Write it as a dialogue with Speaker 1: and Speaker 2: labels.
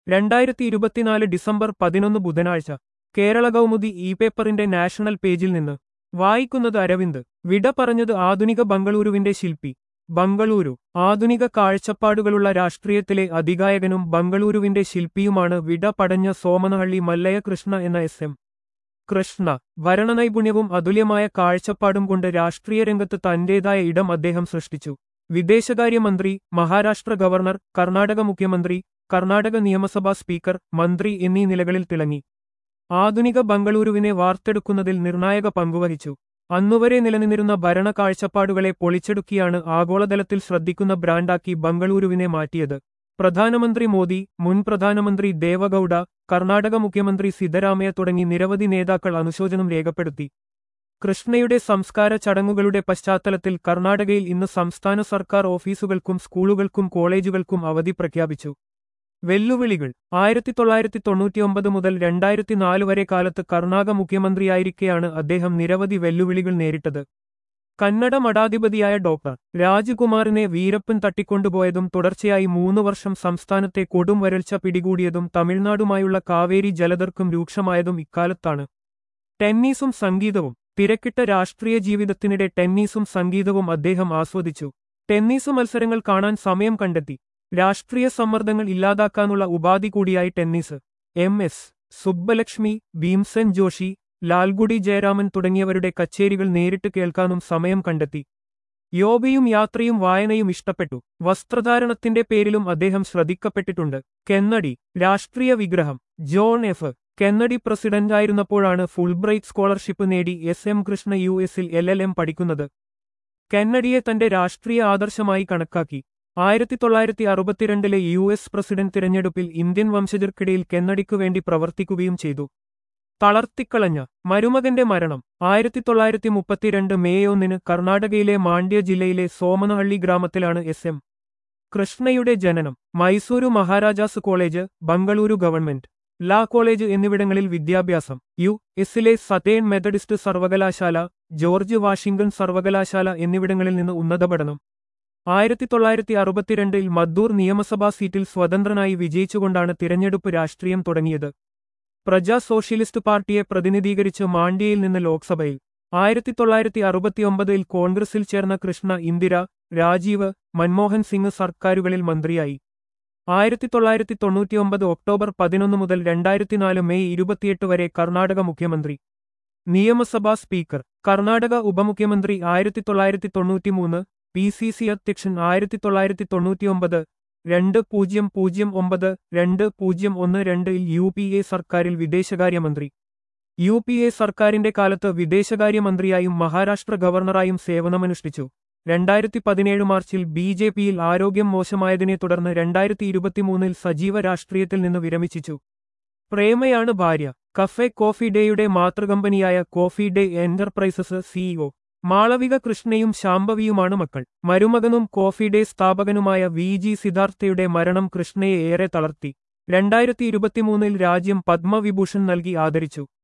Speaker 1: രണ്ടായിരത്തി ഇരുപത്തിനാല് ഡിസംബർ പതിനൊന്ന് ബുധനാഴ്ച കേരള കൗമുദി ഇ പേപ്പറിന്റെ നാഷണൽ പേജിൽ നിന്ന് വായിക്കുന്നത് അരവിന്ദ് വിട പറഞ്ഞത് ആധുനിക ബംഗളൂരുവിന്റെ ശില്പി ബംഗളൂരു ആധുനിക കാഴ്ചപ്പാടുകളുള്ള രാഷ്ട്രീയത്തിലെ അധികായകനും ബംഗളൂരുവിന്റെ ശില്പിയുമാണ് വിട പടഞ്ഞ സോമനഹള്ളി മല്ലയ കൃഷ്ണ എന്ന എസ് എം കൃഷ്ണ ഭരണനൈപുണ്യവും അതുല്യമായ കാഴ്ചപ്പാടും കൊണ്ട് രാഷ്ട്രീയ രംഗത്ത് തന്റേതായ ഇടം അദ്ദേഹം സൃഷ്ടിച്ചു വിദേശകാര്യമന്ത്രി മഹാരാഷ്ട്ര ഗവർണർ കർണാടക മുഖ്യമന്ത്രി കർണാടക നിയമസഭാ സ്പീക്കർ മന്ത്രി എന്നീ നിലകളിൽ തിളങ്ങി ആധുനിക ബംഗളൂരുവിനെ വാർത്തെടുക്കുന്നതിൽ നിർണായക പങ്കുവഹിച്ചു അന്നുവരെ നിലനിന്നിരുന്ന ഭരണ കാഴ്ചപ്പാടുകളെ പൊളിച്ചെടുക്കിയാണ് ആഗോളതലത്തിൽ ശ്രദ്ധിക്കുന്ന ബ്രാൻഡാക്കി ബംഗളൂരുവിനെ മാറ്റിയത് പ്രധാനമന്ത്രി മോദി മുൻ പ്രധാനമന്ത്രി ദേവഗൌഡ കർണാടക മുഖ്യമന്ത്രി സിദ്ധരാമയ്യ തുടങ്ങി നിരവധി നേതാക്കൾ അനുശോചനം രേഖപ്പെടുത്തി കൃഷ്ണയുടെ സംസ്കാര ചടങ്ങുകളുടെ പശ്ചാത്തലത്തിൽ കർണാടകയിൽ ഇന്ന് സംസ്ഥാന സർക്കാർ ഓഫീസുകൾക്കും സ്കൂളുകൾക്കും കോളേജുകൾക്കും അവധി പ്രഖ്യാപിച്ചു വെല്ലുവിളികൾ ആയിരത്തി തൊള്ളായിരത്തി തൊണ്ണൂറ്റിയൊമ്പത് മുതൽ രണ്ടായിരത്തി നാല് വരെ കാലത്ത് കർണാടക മുഖ്യമന്ത്രിയായിരിക്കെയാണ് അദ്ദേഹം നിരവധി വെല്ലുവിളികൾ നേരിട്ടത് കന്നഡ മഠാധിപതിയായ ഡോക്ടർ രാജകുമാറിനെ വീരപ്പൻ തട്ടിക്കൊണ്ടുപോയതും തുടർച്ചയായി മൂന്നു വർഷം സംസ്ഥാനത്തെ കൊടും വരൾച്ച പിടികൂടിയതും തമിഴ്നാടുമായുള്ള കാവേരി ജലതർക്കം രൂക്ഷമായതും ഇക്കാലത്താണ് ടെന്നീസും സംഗീതവും തിരക്കിട്ട രാഷ്ട്രീയ ജീവിതത്തിനിടെ ടെന്നീസും സംഗീതവും അദ്ദേഹം ആസ്വദിച്ചു ടെന്നീസ് മത്സരങ്ങൾ കാണാൻ സമയം കണ്ടെത്തി രാഷ്ട്രീയ സമ്മർദ്ദങ്ങൾ ഇല്ലാതാക്കാനുള്ള ഉപാധി കൂടിയായി tennis M S Subbulakshmi Bhimsen Joshi Lalgudi Jayaraman തുടങ്ങിയവരുടെ കച്ചേരികൾ നേരിട്ട് കേൾക്കാനും സമയം കണ്ടെത്തി യോഗയും യാത്രയും വായനയും ഇഷ്ടപ്പെട്ടു വസ്ത്രധാരണത്തിന്റെ പേരിലും അദ്ദേഹം ശ്രദ്ധിക്കപ്പെട്ടിട്ടുണ്ട് കെന്നഡി രാഷ്ട്രീയ വിഗ്രഹം ജോൺ എഫ് കെന്നഡി പ്രസിഡന്റായിരുന്നപ്പോഴാണ് ഫുൾബ്രൈറ്റ് സ്കോളർഷിപ്പ് നേടി എസ് എം കൃഷ്ണ യു എസിൽ എൽ എൽ എം പഠിക്കുന്നത് കെന്നഡിയെ തന്റെ രാഷ്ട്രീയ ആദർശമായി കണക്കാക്കി ആയിരത്തി തൊള്ളായിരത്തി അറുപത്തിരണ്ടിലെ യു എസ് പ്രസിഡന്റ് തിരഞ്ഞെടുപ്പിൽ ഇന്ത്യൻ വംശജർക്കിടയിൽ കെന്നഡിക്കു വേണ്ടി പ്രവർത്തിക്കുകയും ചെയ്തു തളർത്തിക്കളഞ്ഞ മരുമകന്റെ മരണം ആയിരത്തി തൊള്ളായിരത്തി മുപ്പത്തിരണ്ട് മെയ് ഒന്നിന് കർണാടകയിലെ മാണ്ഡ്യ ജില്ലയിലെ സോമനഹള്ളി ഗ്രാമത്തിലാണ് എസ് എം കൃഷ്ണയുടെ ജനനം Mysuru Maharajas college Bengaluru government law college എന്നിവിടങ്ങളിൽ വിദ്യാഭ്യാസം യു എസിലെ സതേൺ മെത്തഡിസ്റ്റ് സർവകലാശാല ജോർജ് വാഷിംഗ്ടൺ സർവകലാശാല എന്നിവിടങ്ങളിൽ നിന്ന് ഉന്നത പഠനം ആയിരത്തി തൊള്ളായിരത്തി അറുപത്തിരണ്ടിൽ മദ്ദൂർ നിയമസഭാ സീറ്റിൽ സ്വതന്ത്രനായി വിജയിച്ചുകൊണ്ടാണ് തിരഞ്ഞെടുപ്പ് രാഷ്ട്രീയം തുടങ്ങിയത് പ്രജാ സോഷ്യലിസ്റ്റ് പാർട്ടിയെ പ്രതിനിധീകരിച്ച് മാണ്ഡ്യയിൽ നിന്ന് ലോക്സഭയിൽ ആയിരത്തി തൊള്ളായിരത്തി അറുപത്തിയൊമ്പതിൽ കോൺഗ്രസിൽ ചേർന്ന കൃഷ്ണ ഇന്ദിര രാജീവ് മൻമോഹൻ സിംഗ് സർക്കാരുകളിൽ മന്ത്രിയായി ആയിരത്തി തൊള്ളായിരത്തി തൊണ്ണൂറ്റിയൊമ്പത് ഒക്ടോബർ പതിനൊന്ന് മുതൽ രണ്ടായിരത്തിനാല് മെയ് ഇരുപത്തിയെട്ട് വരെ കർണാടക മുഖ്യമന്ത്രി നിയമസഭാ സ്പീക്കർ കർണാടക ഉപമുഖ്യമന്ത്രി ആയിരത്തി തൊള്ളായിരത്തി തൊണ്ണൂറ്റിമൂന്ന് പി സി സി അധ്യക്ഷൻ ആയിരത്തി തൊള്ളായിരത്തി തൊണ്ണൂറ്റിയൊമ്പത് രണ്ട് പൂജ്യം പൂജ്യം ഒമ്പത് രണ്ട് പൂജ്യം ഒന്ന് രണ്ടിൽ യു പി എ സർക്കാരിൽ വിദേശകാര്യമന്ത്രി യു പി എ സർക്കാരിന്റെ കാലത്ത് വിദേശകാര്യമന്ത്രിയായും മഹാരാഷ്ട്ര ഗവർണറായും സേവനമനുഷ്ഠിച്ചു രണ്ടായിരത്തി പതിനേഴ് മാർച്ചിൽ ബി ജെ പിയിൽ ആരോഗ്യം മോശമായതിനെ തുടർന്ന് രണ്ടായിരത്തി ഇരുപത്തിമൂന്നിൽ സജീവ രാഷ്ട്രീയത്തിൽ നിന്ന് വിരമിച്ചു പ്രേമയാണ് ഭാര്യ കഫേ കോഫി ഡേയുടെ മാതൃകമ്പനിയായ coffee day enterprises CEO Malavika കൃഷ്ണയും ശാംഭവിയുമാണ് മക്കൾ മരുമകനും കോഫി ഡേ സ്ഥാപകനുമായ വി ജി സിദ്ധാർത്ഥയുടെ മരണം കൃഷ്ണയെ ഏറെ തളർത്തി രണ്ടായിരത്തി ഇരുപത്തിമൂന്നിൽ രാജ്യം പത്മവിഭൂഷൺ നൽകി ആദരിച്ചു